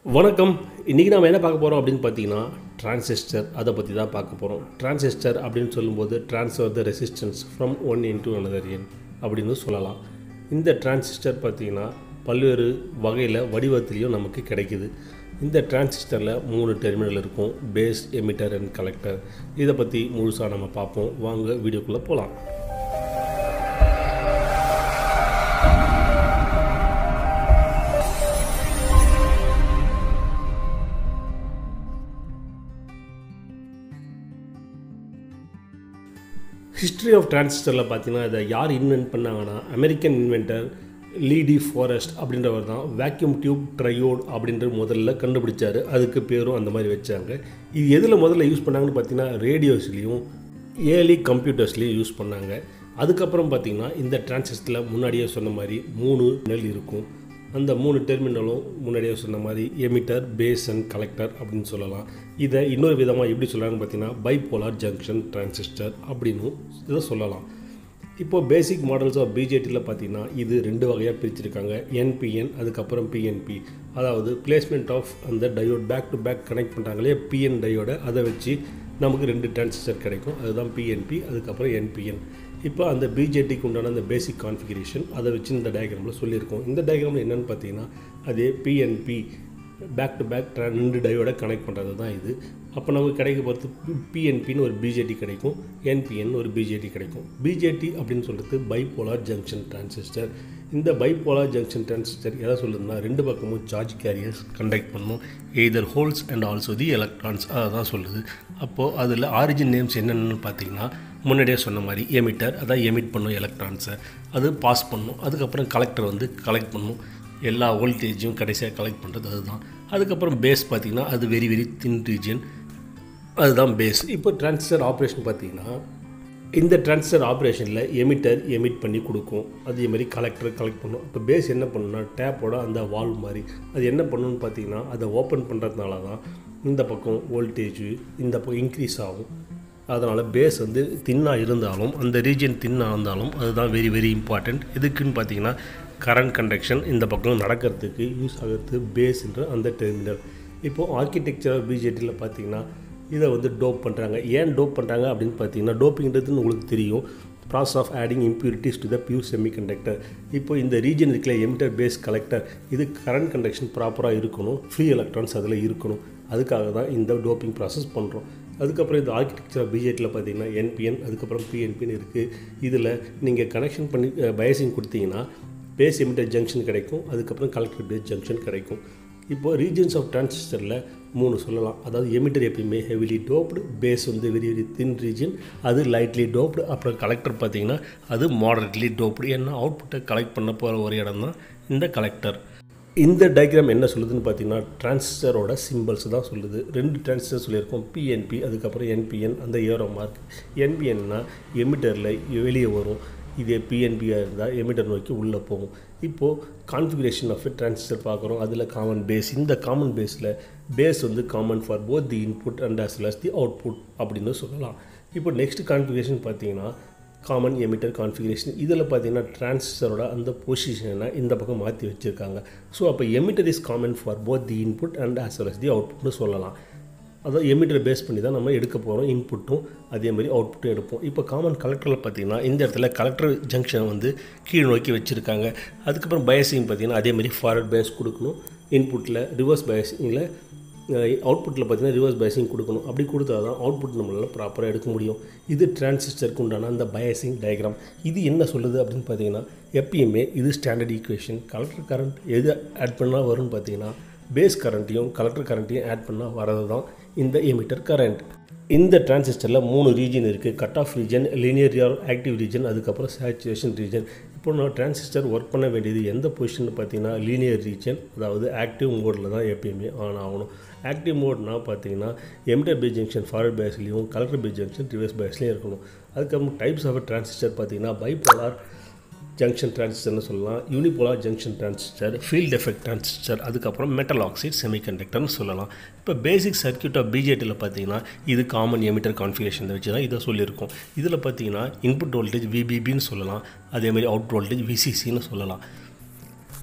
வணக்கம் இன்றைக்கி நாம் என்ன பார்க்க போகிறோம் அப்படின்னு பார்த்தீங்கன்னா டிரான்சிஸ்டர் அதை பற்றி தான் பார்க்க போகிறோம் டிரான்சிஸ்டர் அப்படின்னு சொல்லும்போது transfer the resistance from one N to another N அப்படின்னு சொல்லலாம் இந்த டிரான்சிஸ்டர் பார்த்தீங்கன்னா பல்வேறு வகையில் வடிவத்திலையும் நமக்கு கிடைக்குது இந்த டிரான்சிஸ்டரில் மூணு டெர்மினல் இருக்கும் பேஸ் எமிட்டர் அண்ட் கலெக்டர் இதை பற்றி முழுசாக நம்ம பார்ப்போம் வாங்க வீடியோக்குள்ளே போகலாம் ஹிஸ்ட்ரி ஆஃப் டிரான்சிஸ்டரில் பார்த்தீங்கன்னா இதை யார் இன்வென்ட் பண்ணாங்கன்னா அமெரிக்கன் இன்வென்டர் லீடி ஃபாரஸ்ட் அப்படின்றவர் தான் வேக்யூம் டியூப் ட்ரையோட் அப்படின்ற முதல்ல கண்டுபிடிச்சார் அதுக்கு பேரும் அந்த மாதிரி வச்சாங்க இது எதில் முதல்ல யூஸ் பண்ணாங்கன்னு பார்த்தீங்கன்னா ரேடியோஸ்லேயும் ஏர்லி கம்ப்யூட்டர்ஸ்லேயும் யூஸ் பண்ணாங்க அதுக்கப்புறம் பார்த்தீங்கன்னா இந்த டிரான்சிஸ்டரில் முன்னாடியே சொன்ன மாதிரி மூணு நெல் இருக்கும் அந்த மூணு டெர்மினலும் முன்னாடியே சொன்ன மாதிரி எமிட்டர் பேஸ் அண்ட் கலெக்டர் அப்படின்னு சொல்லலாம் இதை இன்னொரு விதமாக எப்படி சொல்கிறாங்கன்னு பார்த்தீங்கன்னா பைபோலார் ஜங்ஷன் டிரான்சிஸ்டர் அப்படின்னு இதை சொல்லலாம் இப்போது பேசிக் மாடல்ஸ் ஆஃப் பிஜேடியில் பார்த்தீங்கன்னா இது ரெண்டு வகையாக பிரிச்சிருக்காங்க என்பிஎன் அதுக்கப்புறம் பிஎன்பி அதாவது பிளேஸ்மெண்ட் ஆஃப் அந்த diode back to back connect பண்ணுறாங்களே பிஎன் டயோட அதை வச்சு நமக்கு ரெண்டு டிரான்சிஸ்டர் கிடைக்கும் அதுதான் பிஎன்பி அதுக்கப்புறம் என்பிஎன் இப்போ அந்த பிஜேடிக்கு உண்டான அந்த பேசிக் கான்ஃபிகரேஷன் அதை வச்சு இந்த டயக்ராமில் சொல்லியிருக்கோம் இந்த டயக்ராமில் என்னென்னு பார்த்தீங்கன்னா அதே பிஎன்பி பேக் டு பேக் ரெண்டு டயோட கனெக்ட் பண்ணுறது தான் இது அப்போ நமக்கு கிடைக்க பொறுத்து பிஎன்பின்னு ஒரு பிஜேடி கிடைக்கும் என்பிஎன் ஒரு பிஜேடி கிடைக்கும் பிஜேடி அப்படின்னு சொல்கிறது பைபோலார் ஜங்ஷன் டிரான்சிஸ்டர் இந்த பைபோலார் ஜங்ஷன் டிரான்சிஸ்டர் எதை சொல்லுதுன்னா ரெண்டு பக்கமும் சார்ஜ் கேரியர்ஸ் கண்டக்ட் பண்ணும் either holes and also the electrons அதை தான் சொல்லுது அப்போது அதில் ஆரிஜின் நேம்ஸ் என்னென்னு பார்த்தீங்கன்னா முன்னாடியே சொன்ன மாதிரி எமிட்டர் அதான் எமிட் பண்ணும் எலக்ட்ரான்ஸை அது பாஸ் பண்ணும் அதுக்கப்புறம் கலெக்டர் வந்து கலெக்ட் பண்ணும் எல்லா வோல்டேஜும் கடைசியாக கலெக்ட் பண்ணுறது அதுதான் அதுக்கப்புறம் பேஸ் பார்த்திங்கன்னா அது வெரி வெரி தின் ரீஜன் அதுதான் பேஸ் இப்போ டிரான்சிஸ்டர் ஆப்ரேஷன் பார்த்திங்கன்னா இந்த டிரான்சிஸ்டர் ஆப்ரேஷனில் எமிட்டர் எமிட் பண்ணி கொடுக்கும் அதே மாதிரி கலெக்டர் கலெக்ட் பண்ணும் இப்போ பேஸ் என்ன பண்ணுன்னா டேப்போட அந்த வால்வ் மாதிரி அது என்ன பண்ணணும்னு பார்த்தீங்கன்னா அதை ஓப்பன் பண்ணுறதுனால தான் இந்த பக்கம் வோல்டேஜ் இந்த பக்கம் இன்க்ரீஸ் ஆகும் அதனால் பேஸ் வந்து தின்னாக இருந்தாலும் அந்த ரீஜன் தின்னாக இருந்தாலும் அதுதான் வெரி வெரி இம்பார்ட்டண்ட் எதுக்குன்னு பார்த்தீங்கன்னா கரண்ட் கண்டக்ஷன் இந்த பக்கம் நடக்கிறதுக்கு யூஸ் ஆகிறது பேஸ்ன்ற அந்த டெர்மினல் இப்போது ஆர்கிடெக்சர் பிஜேடியில் பார்த்தீங்கன்னா இதை வந்து டோப் பண்ணுறாங்க ஏன் டோப் பண்ணுறாங்க அப்படின்னு பார்த்தீங்கன்னா டோப்பிங்கிறதுன்னு உங்களுக்கு தெரியும் process of adding impurities to the pure semiconductor இப்போ இந்த ரீஜன் இருக்கிற எமிட்டர் பேஸ் கலெக்டர் இது கரண்ட் கண்டக்ஷன் ப்ராப்பராக இருக்கணும் ஃப்ரீ எலக்ட்ரான்ஸ் அதில் இருக்கணும் அதுக்காக தான் இந்த டோப்பிங் ப்ராசஸ் பண்ணுறோம் அதுக்கப்புறம் இந்த ஆர்கிடெக்சர் பிஜெட்டில் பார்த்தீங்கன்னா என்பிஎன் அதுக்கப்புறம் பிஎன்பின்னு இருக்குது இதில் நீங்கள் கனெக்ஷன் பண்ணி பயசிங் கொடுத்தீங்கன்னா பேஸ் எமிட்டர் ஜங்ஷன் கிடைக்கும் அதுக்கப்புறம் கலெக்டர் பேஸ் ஜங்ஷன் கிடைக்கும் இப்போது ரீஜன்ஸ் ஆஃப் டிரான்சிஸ்டரில் மூணு சொல்லலாம் அதாவது எமிட்டர் எப்பயுமே ஹெவிலி டோப்டு பேஸ் வந்து வெரி வெரி தின் ரீஜன் அது லைட்லி டோப்டு அப்புறம் கலெக்டர் பார்த்தீங்கன்னா அது மாடரேட்லி டோப்டு ஏன்னா அவுட்புட்டை கலெக்ட் பண்ண போகிற ஒரு இடம் தான் இந்த கலெக்டர் இந்த டயக்ராம் என்ன சொல்லுதுன்னு பார்த்தீங்கன்னா டிரான்சிஸ்டரோட சிம்பிள்ஸ் தான் சொல்லுது ரெண்டு டிரான்சிஸ்டர் சொல்லியிருக்கோம் பிஎன்பி அதுக்கப்புறம் என்பிஎன் அந்த ஏரோ மார்க் என்பிஎன்னா எமிட்டரில் வெளியே வரும் இதே பிஎன்பியாக இருந்தால் எமிட்டர் நோக்கி உள்ளே போகும் இப்போது கான்ஃபிகரேஷன் ஆஃப் டிரான்சிஸ்டர் பார்க்குறோம் அதில் காமன் பேஸ் இந்த காமன் பேஸில் பேஸ் வந்து common for both the input and as well as the output அப்படின்னு சொல்லலாம் இப்போ நெக்ஸ்ட் கான்ஃபிகரேஷன் பார்த்தீங்கன்னா காமன் எமிட்டர் கான்ஃபிகரேஷன் இதில் பார்த்தீங்கன்னா டிரான்சிஸ்டரோட அந்த பொசிஷனை இந்த பக்கம் மாற்றி வச்சுருக்காங்க ஸோ அப்போ emitter is common for both the input and as well as the அவுட்புட்னு சொல்லலாம் அதாவது எமிட்டரை பேஸ் பண்ணி தான் நம்ம எடுக்க போகிறோம் இன்புட்டும் அதே மாதிரி அவுட்புட்டும் எடுப்போம் இப்போ காமன் கலெக்டரில் பார்த்திங்கன்னா இந்த இடத்துல கலெக்டர் ஜங்ஷனை வந்து கீழ் நோக்கி வச்சுருக்காங்க அதுக்கப்புறம் பயசிங் பார்த்திங்கன்னா அதே மாதிரி ஃபார்வர்ட் பயஸ் கொடுக்கணும் இன்புட்டில் ரிவர்ஸ் பயசிங்கில் அவுட்புட்டில் பார்த்திங்கன்னா ரிவர்ஸ் பயசிங் கொடுக்கணும் அப்படி கொடுத்தா தான் அவுட்புட் நம்மளால் ப்ராப்பராக எடுக்க முடியும் இது டிரான்சிஸ்டருக்கு உண்டான அந்த பயசிங் டயக்ராம் இது என்ன சொல்லுது அப்படின்னு பார்த்தீங்கன்னா எப்பயுமே இது ஸ்டாண்டர்ட் ஈக்குவேஷன் கலெக்டர் கரண்ட் எது ஆட் பண்ணால் வரும்னு பார்த்தீங்கன்னா பேஸ் கரண்ட்டையும் கலெக்டர் கரண்ட்டையும் ஆட் பண்ணால் வரது தான் இந்த எமிட்டர் கரண்ட் இந்த டிரான்சிஸ்டரில் மூணு ரீஜன் இருக்குது cut off region linear active region அதுக்கப்புறம் சேச்சுரேஷன் ரீஜன் இப்போ நான் டிரான்சிஸ்டர் ஒர்க் பண்ண வேண்டியது எந்த பொசிஷன் பார்த்தீங்கன்னா லீனியர் ரீஜன் அதாவது ஆக்டிவ் மோடில் தான் எப்பயுமே ஆன் ஆகணும் ஆக்டிவ் மோட்னா பார்த்தீங்கன்னா எமிட்டர் பேஸ் ஜங்ஷன் ஃபார்வர்ட் பேஸ்லேயும் கலெக்டர் பேஸ் ஜங்ஷன் ரிவர்ஸ் பேஸ்லேயும் இருக்கணும் அதுக்கப்புறம் டைப்ஸ் ஆஃப் டிரான்சிஸ்டர் பார்த்தீங்கன்னா பைபோலார் ஜங்ஷன் டிரான்சிஸ்டர்னு சொல்லலாம் unipolar junction transistor field effect transistor அதுக்கப்புறம் மெட்டல் ஆக்சைட் செமிகண்டக்டர்னு சொல்லலாம் இப்போ பேசிக் சர்க்கியூட் ஆஃப் பிஜேடியில் பார்த்தீங்கன்னா இது காமன் எமிட்டர் கான்ஃபிகரேஷன் வச்சு தான் இதை சொல்லியிருக்கோம் இதில் பார்த்தீங்கன்னா இன்புட் வோல்டேஜ் விபிபின்னு சொல்லலாம் அதேமாதிரி அவுட் வோல்டேஜ் விசிசின்னு சொல்லலாம்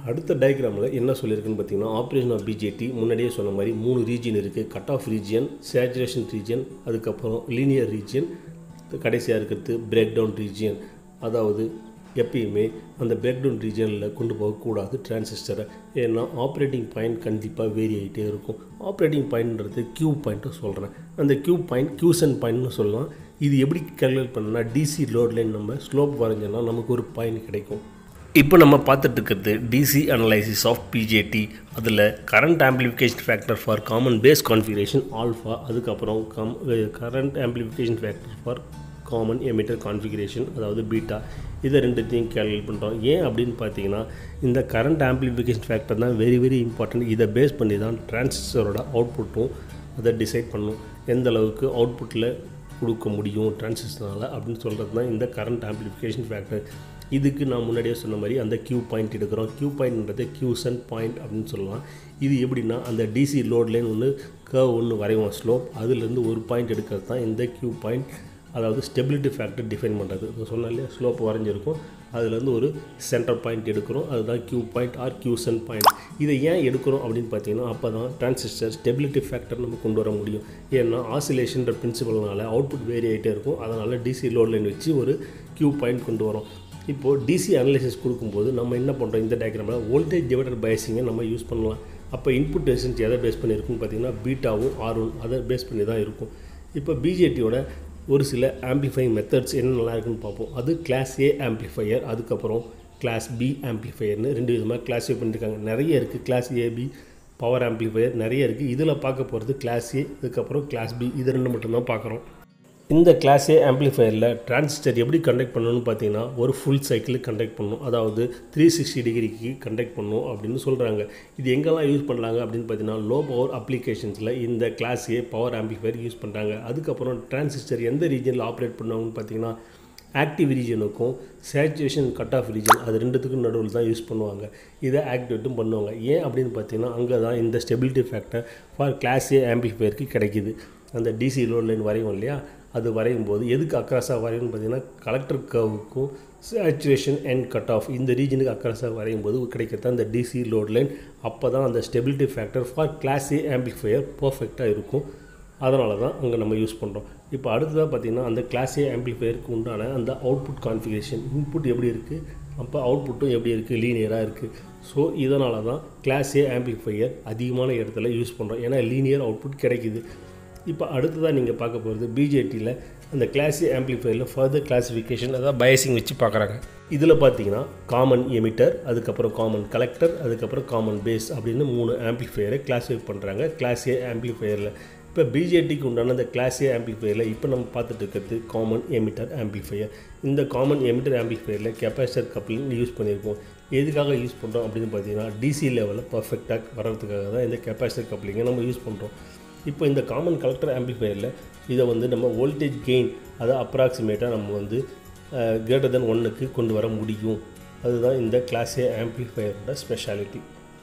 அடுத்த டயக்ராமில் என்ன சொல்லியிருக்குன்னு பார்த்தீங்கன்னா ஆப்ரேஷன் ஆஃப் பிஜேடி முன்னாடியே சொன்ன மாதிரி மூணு ரீஜியன் இருக்குது cut off region saturation region அதுக்கப்புறம் லீனியர் ரீஜியன் கடைசியாக இருக்கிறது பிரேக் டவுன் ரீஜியன் அதாவது எப்பயுமே அந்த பிரேக் டவுன் ரீஜனில் கொண்டு போகக்கூடாது டிரான்சிஸ்டரை ஏன்னா ஆப்ரேட்டிங் பாயிண்ட் கண்டிப்பாக வேரி ஆகிட்டே இருக்கும் ஆப்ரேட்டிங் பாயிண்ட்ன்றது கியூ பாயிண்ட்டு சொல்கிறேன் அந்த கியூ பாயிண்ட் கியூசன் பாயிண்ட்னு சொல்லலாம் இது எப்படி கேல்குலேட் பண்ணனா டிசி லோட்லேயும் நம்ம ஸ்லோப் வரைஞ்சோன்னா நமக்கு ஒரு பாயிண்ட் கிடைக்கும் இப்போ நம்ம பார்த்துட்டு இருக்கிறது டிசி அனலைசிஸ் ஆஃப் பிஜேடி அதில் current amplification factor for common base configuration alpha அதுக்கப்புறம் கம் current amplification factor for common emitter configuration அதாவது பீட்டா இதை ரெண்டுத்தையும் கேல்குலேட் பண்ணுறோம் ஏன் அப்படின்னு பார்த்தீங்கன்னா இந்த கரண்ட் ஆம்பிளிஃபிகேஷன் ஃபேக்டர் தான் வெரி வெரி இம்பார்ட்டன்ட் இதை பேஸ் பண்ணி தான் டிரான்சிஸ்டரோட அவுட்புட்டும் அதை டிசைட் பண்ணும் எந்த அளவுக்கு அவுட்புட்டில் கொடுக்க முடியும் டிரான்சிஸ்டரால் அப்படின்னு சொல்கிறது தான் இந்த கரண்ட் ஆம்பிளிஃபிகேஷன் ஃபேக்டர் இதுக்கு நான் முன்னாடியே சொன்ன மாதிரி அந்த கியூ பாயிண்ட் எடுக்கிறோம் கியூ பாயிண்ட்ன்றது கியூசன் பாயிண்ட் அப்படின்னு சொல்லலாம் இது எப்படின்னா அந்த டிசி லோட்லேன்னு ஒன்று கர்வ் ஒன்று வரைவோம் ஸ்லோப் அதுலேருந்து ஒரு பாயிண்ட் எடுக்கிறது தான் இந்த கியூ பாயிண்ட் அதாவது ஸ்டெபிலிட்டி ஃபேக்டர் டிஃபைன் பண்ணுறது இப்போ சொன்ன இல்லையா ஸ்லோப் வரைஞ்சிருக்கும் அதுலேருந்து ஒரு சென்டர் பாயிண்ட் எடுக்கிறோம் அதுதான் Q point or quiescent point இதை ஏன் எடுக்கிறோம் அப்படின்னு பார்த்தீங்கன்னா அப்போ தான் டிரான்சிஸ்டர் ஸ்டெபிலிட்டி ஃபேக்டர் நம்ம கொண்டு வர முடியும் ஏன்னா ஆசிலேஷன்ற பிரின்சிபல்னால அவுட்புட் வேரி ஆகிட்டே இருக்கும் அதனால் டிசி லோட் லைன் வச்சு ஒரு கியூ பாயிண்ட் கொண்டு வரோம் இப்போது டிசி அனலைசிஸ் கொடுக்கும்போது நம்ம என்ன பண்ணுறோம் இந்த டயக்ராமில் வோல்டேஜ் டிவைடர் பயசிங்கை நம்ம யூஸ் பண்ணலாம் அப்போ இன்புட் ரெசிஸ்டன்ஸ் எதை பேஸ் பண்ணியிருக்குன்னு பார்த்தீங்கன்னா பீட்டாவும் ஆர் ஒன் அதை பேஸ் பண்ணி தான் இருக்கும் இப்போ பிஜேடியோட ஒரு சில ஆம்ப்ளிஃபைங் மெத்தட்ஸ் என்ன நல்லா இருக்குன்னு பார்ப்போம் அது கிளாஸ் ஏ ஆம்ப்ளிஃபையர் அதுக்கப்புறம் கிளாஸ் பி ஆம்ப்ளிஃபையர்னு ரெண்டு விதமாக கிளாஸிஃபை பண்ணியிருக்காங்க நிறைய இருக்குது கிளாஸ் ஏபி பவர் ஆம்ப்ளிஃபையர் நிறைய இருக்குது இதில் பார்க்க போகிறது கிளாஸ் ஏ அதுக்கப்புறம் கிளாஸ் பி இது ரெண்டு மட்டும்தான் பார்க்குறோம் இந்த கிளாஸ் ஏ ஆம்ப்ளிஃபையரில் டிரான்சிஸ்டர் எப்படி கண்டக்ட் பண்ணணும்னு பார்த்தீங்கன்னா ஒரு ஃபுல் சைக்கிளுக்கு கண்டக்ட் பண்ணணும் அதாவது த்ரீ சிக்ஸ்டி டிகிரிக்கு கண்டக்ட் பண்ணணும் அப்படின்னு சொல்கிறாங்க இது எங்கெல்லாம் யூஸ் பண்ணுறாங்க அப்படின்னு பார்த்தீங்கன்னா லோ பவர் அப்ளிகேஷன்ஸில் இந்த class A power amplifier use பண்ணுறாங்க அதுக்கப்புறம் டிரான்சிஸ்டர் எந்த ரீஜனில் ஆப்ரேட் பண்ணுவாங்கன்னு பார்த்தீங்கன்னா ஆக்டிவ் ரீஜனுக்கும் சேச்சுரேஷன் கட் ஆஃப் ரீஜன் அது ரெண்டுத்துக்கும் நடுவில் தான் யூஸ் பண்ணுவாங்க இதை ஆக்டிவேட்டும் பண்ணுவாங்க ஏன் அப்படின்னு பார்த்தீங்கன்னா அங்கே தான் இந்த stability factor for class A ஆம்பிளிஃபையருக்கு கிடைக்கிது அந்த டிசி லோட் லைன் வரையும் இல்லையா அது வரையும் போது எதுக்கு அக்ராஸாக வரையும்னு பார்த்தீங்கன்னா கலெக்டர் கர்வுக்கும் சேச்சுரேஷன் அண்ட் கட் ஆஃப் இந்த ரீஜனுக்கு அக்ராஸாக வரையும் போது கிடைக்கிறது அந்த டிசி லோட் லைன் அப்போ தான் அந்த stability factor for class A amplifier பர்ஃபெக்டாக இருக்கும் அதனால தான் அங்கே நம்ம யூஸ் பண்ணுறோம் இப்போ அடுத்ததாக பார்த்திங்கன்னா அந்த கிளாஸ் ஏ ஆம்பிளிஃபையருக்கு உண்டான அந்த அவுட்புட் கான்ஃபிகரேஷன் இன்புட் எப்படி இருக்குது அப்போ அவுட்புட்டும் எப்படி இருக்குது லீனியராக இருக்குது ஸோ இதனால தான் கிளாஸ் ஏ ஆம்பிளிஃபையர் அதிகமான இடத்துல யூஸ் பண்ணுறோம் ஏன்னா லீனியர் அவுட்புட் கிடைக்குது இப்போ அடுத்ததாக நீங்கள் பார்க்க போகிறது பிஜேடியில் அந்த கிளாஸ் ஏ ஆம்பிளிஃபையரில் ஃபர்தர் கிளாஸிஃபிகேஷன் அதாவது பயசிங் வச்சு பார்க்குறாங்க இதில் பார்த்தீங்கன்னா காமன் எமிட்டர் அதுக்கப்புறம் காமன் கலெக்டர் அதுக்கப்புறம் காமன் பேஸ் அப்படின்னு மூணு ஆம்பிளிஃபையரை கிளாஸிஃபை பண்ணுறாங்க கிளாஸ் ஏ ஆம்பிளிஃபையரில் இப்போ பிஜேடிக்கு உண்டான அந்த கிளாஸ் ஏ ஆம்பிளிஃபையரில் இப்போ நம்ம பார்த்துட்டு இருக்கிறது காமன் எமிட்டர் ஆம்பிளிஃபையர் இந்த காமன் எமிட்டர் ஆம்பிளிஃபையரில் கெப்பாசிட்டர் கப்ளிங் யூஸ் பண்ணியிருக்கோம் எதுக்காக யூஸ் பண்ணுறோம் அப்படின்னு பார்த்தீங்கன்னா டிசி லெவலில் பர்ஃபெக்டாக வர்றதுக்காக தான் இந்த கெப்பாசிட்டர் கப்ளிங்கை நம்ம யூஸ் பண்ணுறோம் இப்போ இந்த காமன் கலெக்டர் ஆம்பிளிஃபையரில் இதை வந்து நம்ம வோல்டேஜ் கெயின் அதை அப்ராக்சிமேட்டாக நம்ம வந்து கிரேட்டர் தென் ஒன்னுக்கு கொண்டு வர முடியும் அதுதான் இந்த கிளாஸ் ஏ ஆம்பிளிஃபையரோட ஸ்பெஷாலிட்டி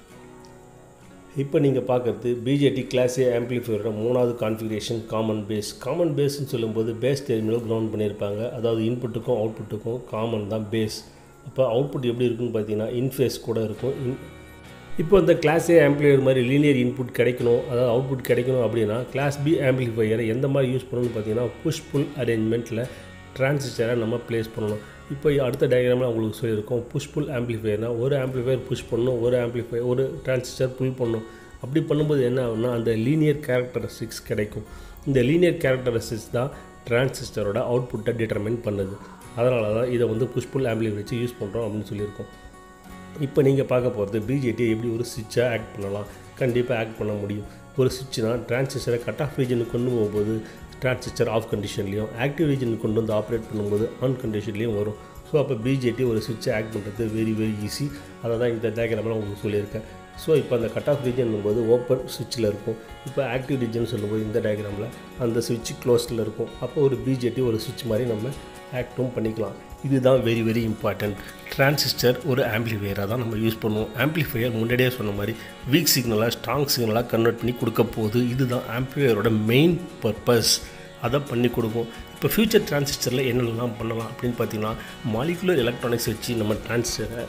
இப்போ நீங்கள் பார்க்குறது பிஜேடி கிளாஸ் ஏ ஆம்பிளிஃபையரோட மூணாவது கான்ஃபிகரேஷன் காமன் பேஸ் காமன் பேஸ்ன்னு சொல்லும்போது பேஸ் டெர்மினல் கிரவுண்ட் பண்ணியிருப்பாங்க அதாவது இன்புட்டுக்கும் அவுட்புட்டுக்கும் காமன் தான் பேஸ் அப்போ அவுட்புட் எப்படி இருக்குன்னு பார்த்தீங்கன்னா இன்ஃபேஸ் கூட இருக்கும் இன் இப்போ இந்த கிளாஸ் ஏ ஆம்பிளிஃபையர் மாதிரி லீனியர் இன்புட் கிடைக்கணும் அதாவது அவுட்புட் கிடைக்கணும் அப்படின்னா கிளாஸ் பி ஆம்பிளிஃபையரை எந்த மாதிரி யூஸ் பண்ணணும்னு பார்த்தீங்கன்னா புஷ் புல் அரேஞ்ச்மெண்ட்டில் டிரான்சிஸ்டரை நம்ம ப்ளேஸ் பண்ணணும் இப்போ அடுத்த டயக்ராமில் உங்களுக்கு சொல்லியிருக்கோம் புஷ் புல் ஆம்பிளிஃபையர்னால் ஒரு ஆம்பிளிஃபையர் புஷ் பண்ணணும் ஒரு ஆம்பிளிஃபையர் ஒரு டிரான்சிஸ்டர் புல் பண்ணணும் அப்படி பண்ணும்போது என்ன ஆகும்னா அந்த லீனியர் கேரக்டரிஸ்டிக்ஸ் கிடைக்கும் இந்த லீனியர் கேரக்டரிஸ்டிக்ஸ் தான் டிரான்சிஸ்டரோட அவுட்புட்டை டிட்டர்மைன் பண்ணுது அதனால தான் இதை வந்து புஷ் புல் ஆம்பிளிஃபையர் வச்சு யூஸ் பண்ணுறோம் அப்படின்னு சொல்லியிருக்கோம் இப்போ நீங்கள் பார்க்க போகிறது பிஜேடி எப்படி ஒரு சுவிட்சாக ஆக்ட் பண்ணலாம் கண்டிப்பாக ஆக்ட் பண்ண முடியும் ஒரு சுவிட்ச்னா டிரான்சிஸ்டரை கட் ஆஃப் ரீஜனுக்கு கொண்டு போகும்போது டிரான்சிஸ்டர் ஆஃப் கண்டிஷன்லையும் ஆக்டிவ் ரீஜனுக்கு கொண்டு வந்து ஆப்ரேட் பண்ணும்போது ஆன் கண்டிஷன்லேயும் வரும் ஸோ அப்போ பிஜேடி ஒரு சுவிட்சை ஆக்ட் பண்ணுறது வெரி வெரி ஈஸி அதை தான் இந்த டயக்ராமில் உங்களுக்கு சொல்லியிருக்கேன் ஸோ இப்போ அந்த கட் ஆஃப் ரீஜன் போது ஓப்பன் சுவிட்சில் இருக்கும் இப்போ ஆக்டிவ் ரீஜன் சொல்லும்போது இந்த டயக்ராமில் அந்த சுவிட்ச் க்ளோஸில் இருக்கும் அப்போ ஒரு பிஜேடி ஒரு சுவிட்ச் மாதிரி நம்ம ஆக்டும் பண்ணிக்கலாம் இதுதான் வெரி வெரி இம்பார்ட்டன்ட் டிரான்சிஸ்டர் ஒரு ஆம்பிளிஃபையராக தான் நம்ம யூஸ் பண்ணுவோம் ஆம்பிளிஃபையர் முன்னாடியே சொன்ன மாதிரி வீக் சிக்னலாக ஸ்ட்ராங் சிக்னலாக கன்வெர்ட் பண்ணி கொடுக்க போகுது இதுதான் ஆம்பிளிஃபையரோட மெயின் பர்பஸ் அதை பண்ணி கொடுக்கும் இப்போ ஃபியூச்சர் டிரான்சிஸ்டரில் என்னென்னலாம் பண்ணலாம் அப்படின்னு பார்த்தீங்கன்னா மாலிகுலர் எலக்ட்ரானிக்ஸ் வச்சு நம்ம டிரான்சிஸ்டரை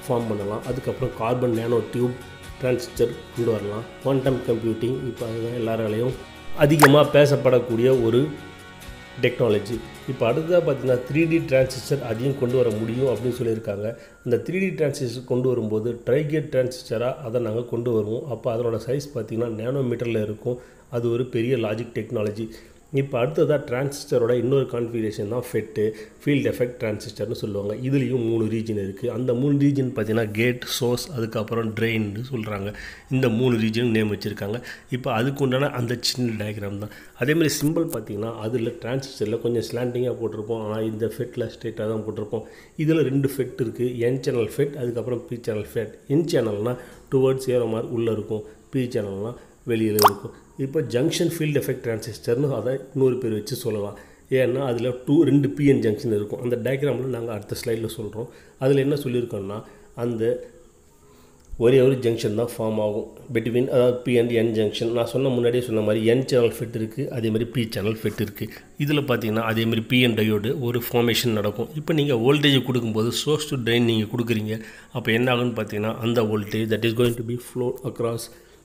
ஃபார்ம் பண்ணலாம் அதுக்கப்புறம் கார்பன் நேனோ டியூப் டிரான்சிஸ்டர் கொண்டு வரலாம் குவாண்டம் கம்ப்யூட்டிங் இப்போ அதுதான் எல்லாராலையும் அதிகமாக பேசப்படக்கூடிய ஒரு டெக்னாலஜி இப்போ அடுத்ததாக பார்த்தீங்கன்னா த்ரீ டி டிரான்சிஸ்டர் அதையும் கொண்டு வர முடியும் அப்படின்னு சொல்லியிருக்காங்க அந்த த்ரீ டி டிரான்சிஸ்டர் கொண்டு வரும்போது ட்ரைகேட் டிரான்சிஸ்டராக அதை நாங்கள் கொண்டு வருவோம் அப்போ அதனோட சைஸ் பார்த்திங்கன்னா நேனோமீட்டரில் இருக்கும் அது ஒரு பெரிய லாஜிக் டெக்னாலஜி இப்போ அடுத்ததாக டிரான்சிஸ்டரோட இன்னொரு கான்ஃபிகரேஷன் தான் ஃபெட்டு ஃபீல்ட் எஃபெக்ட் டிரான்சிஸ்டர்னு சொல்லுவாங்க இதுலேயும் மூணு ரீஜன் இருக்குது அந்த மூணு ரீஜன் பார்த்தீங்கன்னா கேட் சோர்ஸ் அதுக்கப்புறம் ட்ரெயின்னு சொல்கிறாங்க இந்த மூணு ரீஜன் நேம் வச்சுருக்காங்க இப்போ அதுக்கு உண்டான அந்த சின்ன டயக்ராம் தான் அதேமாதிரி சிம்பிள் பார்த்தீங்கன்னா அதில் டிரான்சிஸ்டரில் கொஞ்சம் ஸ்லாண்டிங்காக போட்டிருப்போம் ஆனால் இந்த ஃபெட்டில் ஸ்ட்ரெயிட்டாக தான் போட்டிருப்போம் இதில் ரெண்டு ஃபெட் இருக்குது என் சேனல் ஃபெட் அதுக்கப்புறம் பி சேனல் ஃபெட் என் சேனல்னால் டுவர்ட்ஸ் ஏரோ மாதிரி உள்ளே இருக்கும் பி சேனல்னால் வெளியில் இருக்கும் இப்போ ஜங்ஷன் ஃபீல்ட் எஃபெக்ட் டிரான்சிஸ்டர்னு அதை இன்னொரு பேர் வச்சு சொல்லலாம் ஏன்னா அதில் டூ ரெண்டு பிஎன் ஜங்ஷன் இருக்கும் அந்த டயக்ராமில் நாங்கள் அடுத்த ஸ்லைடில் சொல்கிறோம் அதில் என்ன சொல்லியிருக்கோம்னா அந்த ஒரே ஒரு ஜங்ஷன் தான் ஃபார்ம் ஆகும் பிட்வீன் அதாவது பி அண்ட் என் ஜங்ஷன் நான் சொன்ன முன்னாடியே சொன்ன மாதிரி என் சேனல் ஃபிட் இருக்குது அதே மாதிரி பி சேனல் ஃபிட் இருக்குது இதில் பார்த்தீங்கன்னா அதே மாதிரி பிஎன் டயோடு ஒரு ஃபார்மேஷன் நடக்கும் இப்போ நீங்கள் வோல்டேஜ் கொடுக்கும்போது சோர்ஸ் டு ட்ரெயின் நீங்கள் கொடுக்குறீங்க அப்போ என்ன ஆகுன்னு பார்த்தீங்கன்னா அந்த voltage that is going to be flow across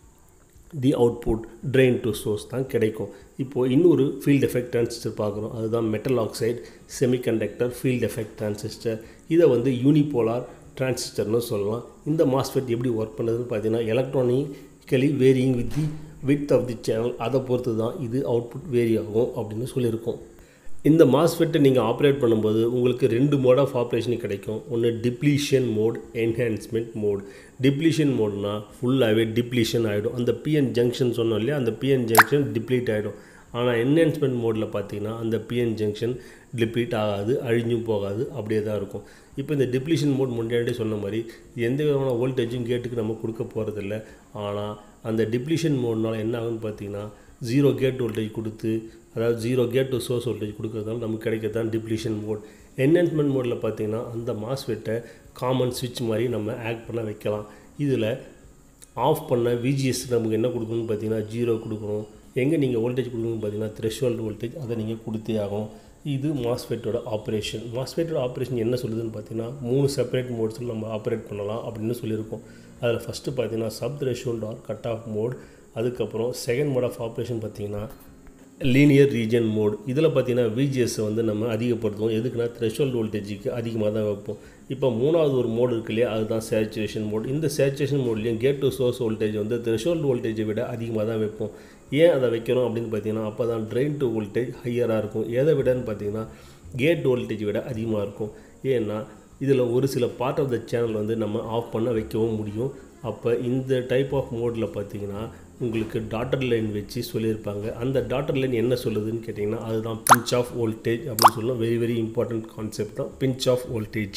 the output drain to source தான் கிடைக்கும் இப்போது இன்னொரு ஃபீல்ட் எஃபெக்ட் டிரான்சிஸ்டர் பார்க்குறோம் அதுதான் metal oxide semiconductor field effect transistor இதை வந்து யூனிபோலார் டிரான்சிஸ்டர்னு சொல்லலாம் இந்த மாஸ்ஃபெட் எப்படி ஒர்க் பண்ணுதுன்னு பார்த்தீங்கன்னா electronically varying with the width of the channel அதை பொறுத்து தான் இது அவுட்புட் வேரி ஆகும் அப்படின்னு சொல்லியிருக்கோம் இந்த மாஸ்ஃபெட்டை நீங்கள் ஆப்ரேட் பண்ணும்போது உங்களுக்கு ரெண்டு மோட் ஆஃப் ஆப்ரேஷன் கிடைக்கும் ஒன்று depletion mode enhancement mode depletion மோட்னா ஃபுல்லாகவே டிப்ளீஷன் ஆகிடும் அந்த பிஎன் ஜங்ஷன் சொன்னோம் இல்லையா அந்த பிஎன் ஜங்ஷன் டிப்ளீட் ஆகிடும் ஆனால் என்ஹான்ஸ்மெண்ட் மோடில் பார்த்தீங்கன்னா அந்த பிஎன் ஜங்ஷன் டிப்ளீட் ஆகாது அழிஞ்சும் போகாது அப்படியே தான் இருக்கும் இப்போ இந்த டிப்ளீஷன் மோட் முன்னாடியே சொன்ன மாதிரி எந்த விதமான வோல்டேஜும் கேட்டுக்கு நம்ம கொடுக்க போகிறதில்ல ஆனால் அந்த டிப்ளீஷன் மோட்னால் என்ன ஆகுன்னு பார்த்தீங்கன்னா ஜீரோ கேட் வோல்டேஜ் கொடுத்து அதாவது zero gate to source voltage கொடுக்கறதால நமக்கு கிடைக்கிறது தான் டிப்ளீஷன் மோட் என்ஹான்ஸ்மெண்ட் மோடில் பார்த்தீங்கன்னா அந்த மாஸ்ஃபெட்டை காமன் ஸ்விட்ச் மாதிரி நம்ம ஆக்ட் பண்ண வைக்கலாம் இதில் ஆஃப் பண்ண விஜிஎஸ் நமக்கு என்ன கொடுக்கணும்னு பார்த்தீங்கன்னா ஜீரோ கொடுக்கணும் எங்கே நீங்கள் வோல்டேஜ் கொடுக்கணும்னு பார்த்தீங்கன்னா த்ரெஷ்ஹோல்டு வோல்டேஜ் அதை நீங்கள் கொடுத்தே ஆகும் இது மாஸ்ஃபெட்டோட ஆப்ரேஷன் மாஸ்ஃபெட்டோட ஆப்ரேஷன் என்ன சொல்லுதுன்னு பார்த்தீங்கன்னா மூணு செப்பரேட் மோட்ஸில் நம்ம ஆப்ரேட் பண்ணலாம் அப்படின்னு சொல்லியிருக்கோம் அதில் ஃபஸ்ட்டு பார்த்தீங்கன்னா sub threshold or cut off mode அதுக்கப்புறம் செகண்ட் மோட் ஆஃப் ஆப்ரேஷன் பார்த்தீங்கன்னா லீனியர் ரீஜன் மோட் இதில் பார்த்தீங்கன்னா விஜிஎஸ் வந்து நம்ம அதிகப்படுத்துவோம் எதுக்குன்னா த்ரெஷோல்டு வோல்டேஜுக்கு அதிகமாக தான் வைப்போம் இப்போ மூணாவது ஒரு மோடு இருக்கு இல்லையா அதுதான் சேச்சுரேஷன் மோட் இந்த சேச்சுரேஷன் மோட்லேயும் கேட் டு சோர்ஸ் வோல்டேஜ் வந்து த்ரெஷோல்டு வோல்டேஜை விட அதிகமாக தான் வைப்போம் ஏன் அதை வைக்கிறோம் அப்படின்னு பார்த்தீங்கன்னா அப்போ தான் ட்ரெயின் டு வோல்டேஜ் ஹையராக இருக்கும் எதை விடன்னு பார்த்தீங்கன்னா கேட் வோல்டேஜ் விட அதிகமாக இருக்கும் ஏன்னா இதில் ஒரு சில பார்ட் ஆஃப் த சேனல் வந்து நம்ம ஆஃப் பண்ண வைக்கவும் முடியும் அப்போ இந்த டைப் ஆஃப் மோடில் பார்த்தீங்கன்னா உங்களுக்கு டாட்டர் லைன் வச்சு சொல்லியிருப்பாங்க அந்த டாட்டர் லைன் என்ன சொல்லுதுன்னு கேட்டிங்கன்னா அதுதான் பிஞ்ச் ஆஃப் வோல்டேஜ் அப்படின்னு சொல்லலாம் வெரி வெரி இம்பார்ட்டண்ட் கான்செப்ட் தான் பிஞ்ச் ஆஃப் வோல்டேஜ்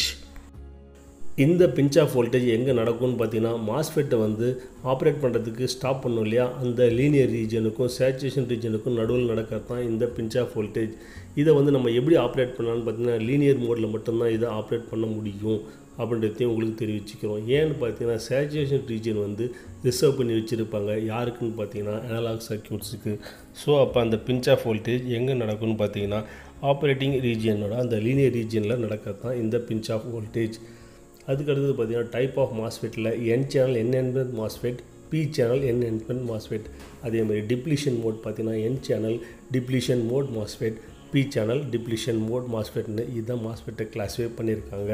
இந்த பிஞ்ச் ஆஃப் வோல்டேஜ் எங்கே நடக்கும்னு பார்த்தீங்கன்னா மாஸ்ஃபெட்டை வந்து ஆப்ரேட் பண்ணுறதுக்கு ஸ்டாப் பண்ணும் இல்லையா அந்த லீனியர் ரீஜனுக்கும் சேச்சுரேஷன் ரீஜனுக்கும் நடுவில் நடக்கிறது தான் இந்த பிஞ்ச் ஆஃப் வோல்டேஜ் இதை வந்து நம்ம எப்படி ஆப்ரேட் பண்ணலாம்னு பார்த்தீங்கன்னா லீனியர் மோடில் மட்டும்தான் இதை ஆப்ரேட் பண்ண முடியும் அப்படின்றதையும் உங்களுக்கு தெரிவிச்சுக்கிறோம் ஏன்னு பார்த்தீங்கன்னா சேச்சுரேஷன் ரீஜன் வந்து ரிசர்வ் பண்ணி வச்சுருப்பாங்க யாருக்குன்னு பார்த்தீங்கன்னா அனலாக் சர்க்கியூட்ஸுக்கு ஸோ அப்போ அந்த பிஞ்ச் ஆஃப் வோல்டேஜ் எங்கே நடக்கும்னு பார்த்தீங்கன்னா ஆப்ரேட்டிங் ரீஜியனோட அந்த லீனியர் ரீஜியனில் நடக்கிறது தான் இந்த பிஞ்ச் ஆஃப் வோல்டேஜ் அதுக்கு அடுத்தது பார்த்தீங்கன்னா டைப் ஆஃப் மாஸ்ஃபெட்டில் N channel enhancement MOSFET P channel enhancement MOSFET அதே மாதிரி டிப்ளிஷன் மோட் பார்த்தீங்கன்னா N channel depletion mode MOSFET P channel depletion mode மாஸ்ஃபெட்னு இதுதான் மாஸ்ஃபெட்டை கிளாஸிஃபை பண்ணியிருக்காங்க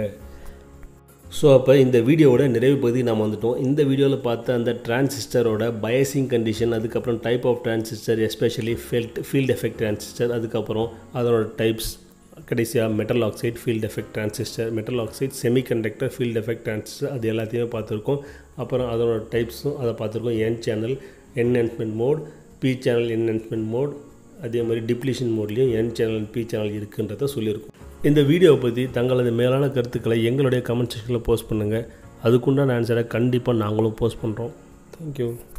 ஸோ அப்போ இந்த வீடியோவோட நிறைவு பகுதி நாம் வந்துட்டோம் இந்த வீடியோவில் பார்த்த அந்த டிரான்சிஸ்டரோட பயசிங் கண்டிஷன் அதுக்கப்புறம் type of transistor especially field field effect transistor அதுக்கப்புறம் அதோட டைப்ஸ் கடைசியாக metal oxide field effect transistor metal oxide semiconductor field effect transistor அது எல்லாத்தையுமே பார்த்துருக்கோம் அப்புறம் அதோட டைப்ஸும் அதை பார்த்துருக்கோம் N channel enhancement mode P channel enhancement mode அதே மாதிரி டிப்ளிஷன் மோட்லேயும் என் சேனல் பி சேனல் இருக்குன்றதை சொல்லியிருக்கோம் இந்த வீடியோவை பற்றி தங்களது மேலான கருத்துக்களை எங்களுடைய கமெண்ட் செக்ஷனில் போஸ்ட் பண்ணுங்கள் அதுக்குண்டான ஆன்சரை கண்டிப்பாக நாங்களும் போஸ்ட் பண்ணுறோம் தேங்க்யூ